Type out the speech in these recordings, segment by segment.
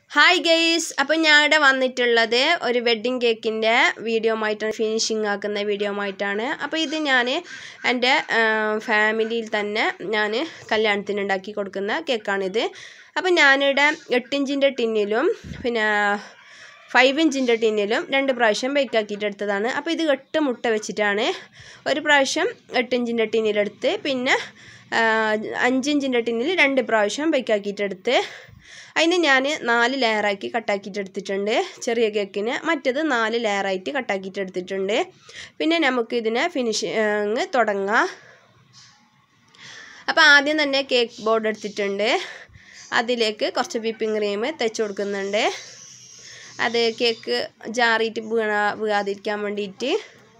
hi guys അപ്പം ഞാൻ ഇവിടെ വന്നിട്ടുള്ളത് ഒരു വെഡ്ഡിങ് കേക്കിൻ്റെ വീഡിയോ ആയിട്ടാണ് ഫിനിഷിങ് ആക്കുന്ന വീഡിയോ ആയിട്ടാണ് അപ്പോൾ ഇത് ഞാൻ എൻ്റെ ഫാമിലിയിൽ തന്നെ ഞാൻ കല്യാണത്തിന് ഉണ്ടാക്കി കൊടുക്കുന്ന കേക്കാണിത് അപ്പം ഞാനിവിടെ എട്ടിഞ്ചിൻ്റെ ടിന്നിലും പിന്നെ ഫൈവ് ഇഞ്ചിൻ്റെ ടിന്നിലും രണ്ട് പ്രാവശ്യം ബേക്ക് ആക്കിയിട്ട് എടുത്തതാണ് അപ്പോൾ ഇത് എട്ട് മുട്ട വെച്ചിട്ടാണ് ഒരു പ്രാവശ്യം എട്ട് ഇഞ്ചിൻ്റെ ടിന്നിലെടുത്ത് പിന്നെ അഞ്ചിഞ്ചിൻ്റെ ടിന്നിൽ രണ്ട് പ്രാവശ്യം ബേക്ക് ആക്കിയിട്ട് എടുത്ത് അതിന് ഞാൻ നാല് ലെയറാക്കി കട്ടാക്കിയിട്ട് എടുത്തിട്ടുണ്ട് ചെറിയ കേക്കിന് മറ്റത് നാല് ലെയറായിട്ട് കട്ടാക്കിയിട്ട് എടുത്തിട്ടുണ്ട് പിന്നെ നമുക്ക് ഇതിനെ ഫിനിഷിങ് തുടങ്ങാം അപ്പോൾ ആദ്യം തന്നെ കേക്ക് ബോർഡ് എടുത്തിട്ടുണ്ട് അതിലേക്ക് കുറച്ച് വിപ്പിംഗ് ക്രീം തെച്ച് കൊടുക്കുന്നുണ്ട് അത് കേക്ക് ജാറിയിട്ട് വീണ വീഴാതിരിക്കാൻ വേണ്ടിയിട്ട്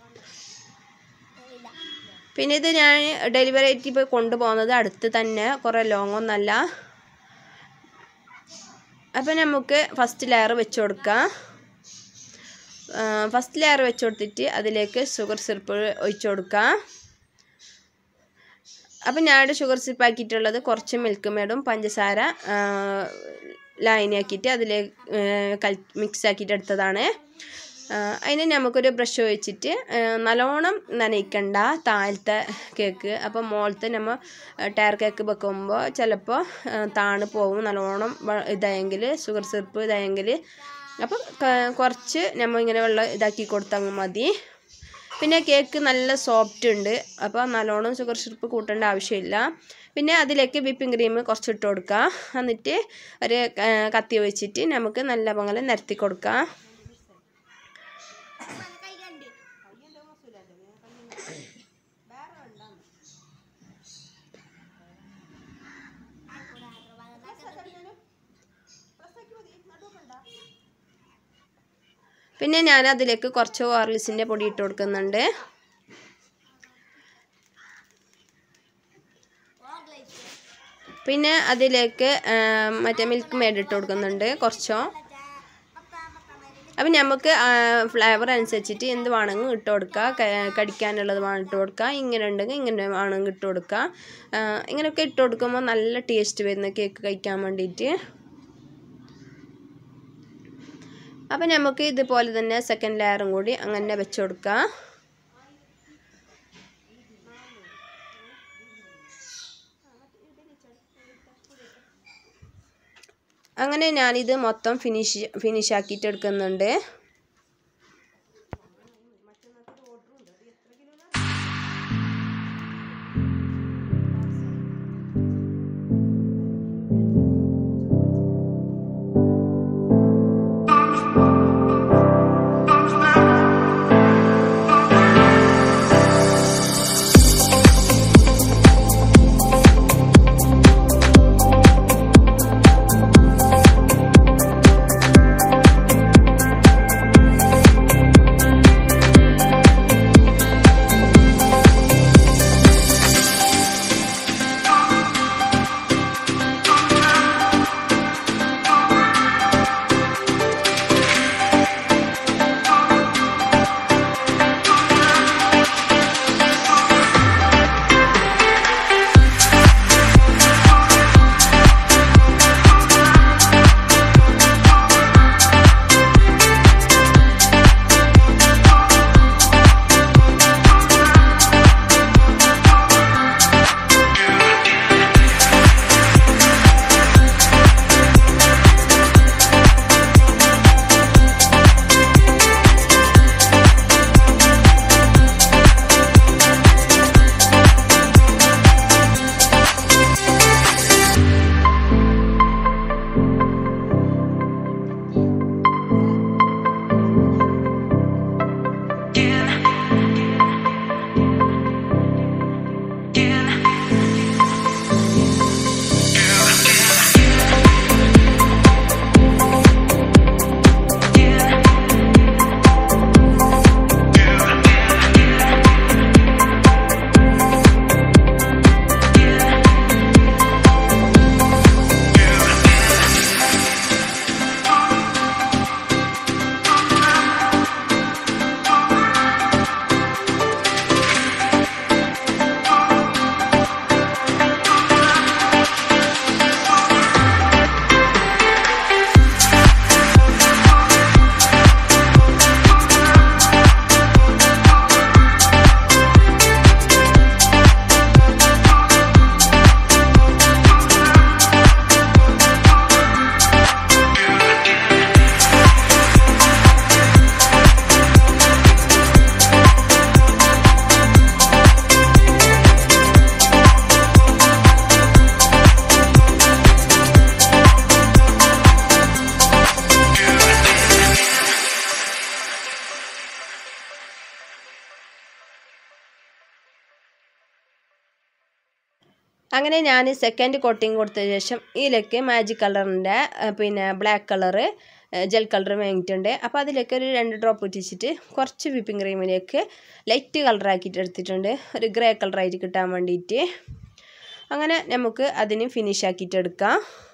പിന്നെ ഇത് ഞാൻ ഡെലിവറി ആയിട്ട് ഇപ്പോൾ കൊണ്ടുപോകുന്നത് അടുത്ത് തന്നെ കുറേ ലോങ് ഒന്നല്ല അപ്പം നമുക്ക് ഫസ്റ്റ് ലെയർ വെച്ച് കൊടുക്കാം ഫസ്റ്റ് ലെയർ വെച്ച് കൊടുത്തിട്ട് അതിലേക്ക് ഷുഗർ സിറപ്പ് ഒഴിച്ചു കൊടുക്കാം അപ്പം ഞാനിവിടെ ഷുഗർ സിറപ്പ് ആക്കിയിട്ടുള്ളത് കുറച്ച് മിൽക്ക് മേഡും പഞ്ചസാര ലൈനാക്കിയിട്ട് അതിൽ കൽ മിക്സ് ആക്കിയിട്ട് എടുത്തതാണ് അതിന് നമുക്കൊരു ബ്രഷ് ഒഴിച്ചിട്ട് നല്ലോണം നനയ്ക്കണ്ട താഴത്തെ കേക്ക് അപ്പോൾ മുകളത്തെ നമ്മൾ ടയർ കേക്ക് വെക്കുമ്പോൾ ചിലപ്പോൾ താണ് പോകും നല്ലോണം ഇതായെങ്കിൽ ഷുഗർ സിറപ്പ് ഇതായെങ്കിൽ അപ്പോൾ കുറച്ച് നമ്മൾ ഇങ്ങനെ വെള്ളം ഇതാക്കി കൊടുത്താൽ മതി പിന്നെ കേക്ക് നല്ല സോഫ്റ്റ് ഉണ്ട് അപ്പോൾ നല്ലോണം ഷുഗർ സിറപ്പ് കൂട്ടേണ്ട ആവശ്യമില്ല പിന്നെ അതിലേക്ക് വിപ്പിംഗ് ക്രീം കുറച്ച് ഇട്ട് കൊടുക്കുക എന്നിട്ട് ഒരു കത്തി വെച്ചിട്ട് നമുക്ക് നല്ല പങ്കലെ നിരത്തി കൊടുക്കാം പിന്നെ ഞാൻ അതിലേക്ക് കുറച്ച് ഓർലിസിൻ്റെ പൊടി ഇട്ട് കൊടുക്കുന്നുണ്ട് പിന്നെ അതിലേക്ക് മറ്റേ മിൽക്ക് മേഡ് ഇട്ട് കൊടുക്കുന്നുണ്ട് കുറച്ചോ അപ്പം നമുക്ക് ഫ്ലേവർ അനുസരിച്ചിട്ട് എന്ത് വേണമെങ്കിൽ ഇട്ട് കൊടുക്കുക കടിക്കാനുള്ളത് വേണം ഇട്ട് കൊടുക്കുക ഇങ്ങനെ ഉണ്ടെങ്കിൽ ഇങ്ങനെ വേണമെങ്കിൽ ഇട്ട് കൊടുക്കുക ഇങ്ങനെയൊക്കെ ഇട്ട് കൊടുക്കുമ്പോൾ നല്ല ടേസ്റ്റ് വരുന്ന കേക്ക് കഴിക്കാൻ വേണ്ടിയിട്ട് അപ്പം നമുക്ക് ഇതുപോലെ തന്നെ സെക്കൻഡ് ലെയറും കൂടി അങ്ങനെ വെച്ച് കൊടുക്കാം അങ്ങനെ ഞാനിത് മൊത്തം ഫിനിഷ് ഫിനിഷ് ആക്കിയിട്ട് എടുക്കുന്നുണ്ട് അങ്ങനെ ഞാൻ സെക്കൻഡ് കോട്ടിങ് കൊടുത്ത ശേഷം ഇതിലേക്ക് മാജിക് കളറിൻ്റെ പിന്നെ ബ്ലാക്ക് കളറ് ജെൽ കളർ വാങ്ങിയിട്ടുണ്ട് അപ്പോൾ അതിലേക്ക് ഒരു രണ്ട് ഡ്രോപ്പ് ഇട്ടിച്ചിട്ട് കുറച്ച് വിപ്പിംഗ് ക്രീമിലേക്ക് ലൈറ്റ് കളറാക്കിയിട്ട് എടുത്തിട്ടുണ്ട് ഒരു ഗ്രേ കളറായിട്ട് കിട്ടാൻ വേണ്ടിയിട്ട് അങ്ങനെ നമുക്ക് അതിന് ഫിനിഷ് ആക്കിയിട്ട് എടുക്കാം